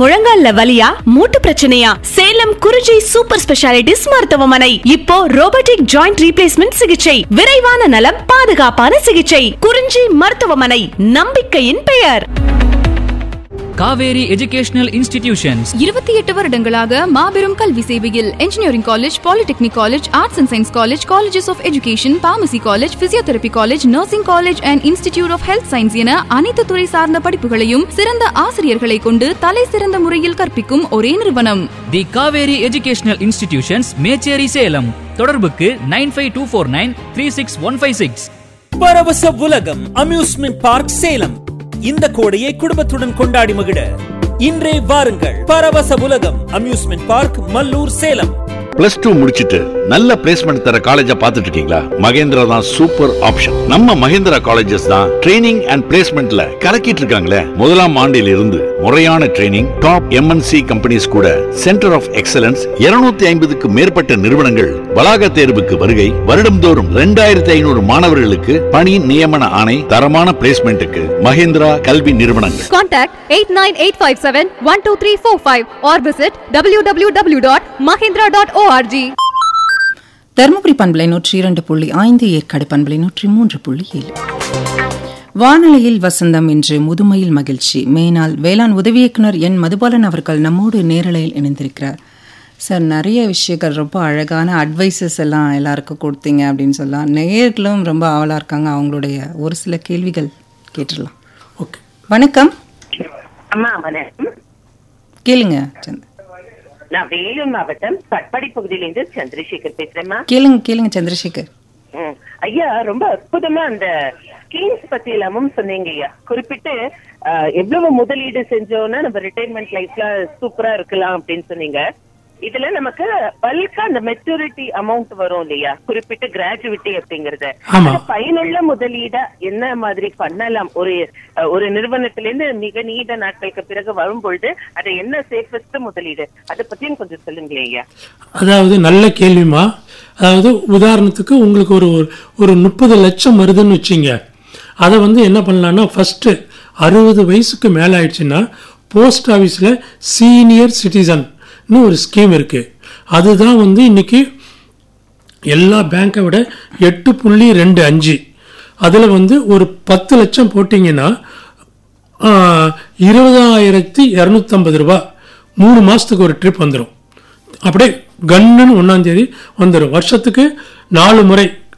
முழங்கால்ல வலியா மூட்டு பிரச்சனையா சேலம் குறிஞ்சி சூப்பர் ஸ்பெஷாலிட்டிஸ் மருத்துவமனை இப்போ ரோபோட்டிக் ஜாயிண்ட் ரீப்ளேஸ்மெண்ட் சிகிச்சை விரைவான நலம் பாதுகாப்பான சிகிச்சை குறிஞ்சி மருத்துவமனை நம்பிக்கையின் பெயர் காவேரி எஜுகேஷனல் இன்ஸ்டிடியூஷன்ஸ் இருபத்தி எட்டு வருடங்களாக மாபெரும் கல்வி சேவையில் engineering college polytechnic college arts and science college colleges of education pharmacy college physiotherapy college nursing college and institute of health science என அனைத்து துறை சார்ந்த படிப்புகளையும் சிறந்த ஆசிரியர்களை கொண்டு தலை சிறந்த முறையில் கற்பிக்கும் ஒரே நிறுவனம் the Kaveri educational institutions Mecheri Salem தொடர்புக்கு nine five two four nine three six one five six Paravasa Ulagam amusement park Salem இந்த கோடையை குடும்பத்துடன் கொண்டாடி மகிழ இன்றே வாருங்கள் Paravasa Ulagam amusement park Mallur Salem plus two முடிச்சிட்டு நல்ல பிளேஸ்மெண்ட் தர காலேஜா பார்த்துட்டு இருக்கீங்களா மகேந்திரா தான் சூப்பர் ஆப்ஷன் நம்ம மகேந்திரா காலேஜஸ் தான் ட்ரைனிங் அண்ட் பிளேஸ்மெண்ட்ல கலக்கிட்டு இருக்காங்களே முதலாம் ஆண்டில் இருந்து முறையான ட்ரைனிங் டாப் எம்என்சி கம்பெனிஸ் கூட சென்டர் ஆஃப் எக்ஸலன்ஸ் 250 ஐம்பதுக்கு மேற்பட்ட நிறுவனங்கள் வளாக தேர்வுக்கு வருகை வருடம்தோறும் ரெண்டாயிரத்தி ஐநூறு மாணவர்களுக்கு பணி நியமன ஆணை தரமான பிளேஸ்மெண்ட்டுக்கு மகேந்திரா கல்வி நிறுவனங்கள் Contact 89857-12345 or visit www.mahindra.org. Dharmapuri பண்பலை நூற்றி இரண்டு புள்ளி ஐந்து ஏற்காடு பண்பலை நூற்றி மூன்று புள்ளி ஏழு வானொலியில் வசந்தம் என்று முதுமையில் மகிழ்ச்சி மேனாள் வேளாண் உதவி இயக்குனர் என் மதுபாலன் அவர்கள் நம்மோடு நேரலையில் இணைந்திருக்கிறார் சார் நிறைய விஷயங்கள் ரொம்ப அழகான அட்வைசஸ் எல்லாம் எல்லாருக்கும் கொடுத்தீங்க அப்படின்னு சொல்லலாம் நேயர்களும் ரொம்ப ஆவலாக இருக்காங்க அவங்களுடைய ஒரு சில கேள்விகள் கேட்டுடலாம் ஓகே வணக்கம் அம்மா வணக்கம் கேளுங்க சந்த் நான் வேலூர் மாவட்டம் பட்பாடி பகுதியிலிருந்து சந்திரசேகர் பேசுறேம்மா கேளுங்க கேளுங்க சந்திரசேகர் ம். ஐயா ரொம்ப அற்புதமா அந்த ஸ்கீம்ஸ் பத்தி எல்லாமும் சொன்னீங்க ஐயா குறிப்பிட்டு ஆஹ், எவ்வளவு முதலீடு செஞ்சோம்னா நம்ம ரிட்டைர்மெண்ட் லைஃப்ல சூப்பரா இருக்கலாம் அப்படின்னு சொன்னீங்க இதுல நமக்கு பல்கா அந்த மெச்சூரிட்டி அமௌண்ட் வரும் இல்லையா குறிப்பிட்டு கிராஜுவிட்டி அப்படிங்கறது ஆமா. அது பயனுள்ள முதலீடா என்ன மாதிரி பண்ணலாம் ஒரு அஹ், ஒரு நிறுவனத்திலிருந்து மிக நீண்ட நாட்களுக்கு பிறகு வரும் பொழுது அது என்ன சேஃபஸ்ட் முதலீடு அதை பத்தியும் கொஞ்சம் சொல்லுங்களேன் ஐயா அதாவது நல்ல கேள்விமா அதாவது உதாரணத்துக்கு உங்களுக்கு ஒரு ஒரு முப்பது லட்சம் வருதுன்னு வச்சுங்க அதை வந்து என்ன பண்ணலாம்னா ஃபர்ஸ்ட் அறுபது வயசுக்கு மேலே ஆயிடுச்சுன்னா போஸ்ட் ஆஃபீஸில் சீனியர் சிட்டிசன்னு ஒரு ஸ்கீம் இருக்கு அதுதான் வந்து இன்னைக்கு எல்லா பேங்கை விட எட்டு புள்ளி ரெண்டு அஞ்சு அதில் வந்து ஒரு பத்து லட்சம் போட்டிங்கன்னா ஆஹ், இருபதாயிரத்தி இரநூத்தம்பது ரூபா மூணு மாதத்துக்கு ஒரு ட்ரிப் வந்துடும் அப்படியே கன்னுன்னு ஒன்றாம் தேதி வந்துடும் வருஷத்துக்கு நாலு முறை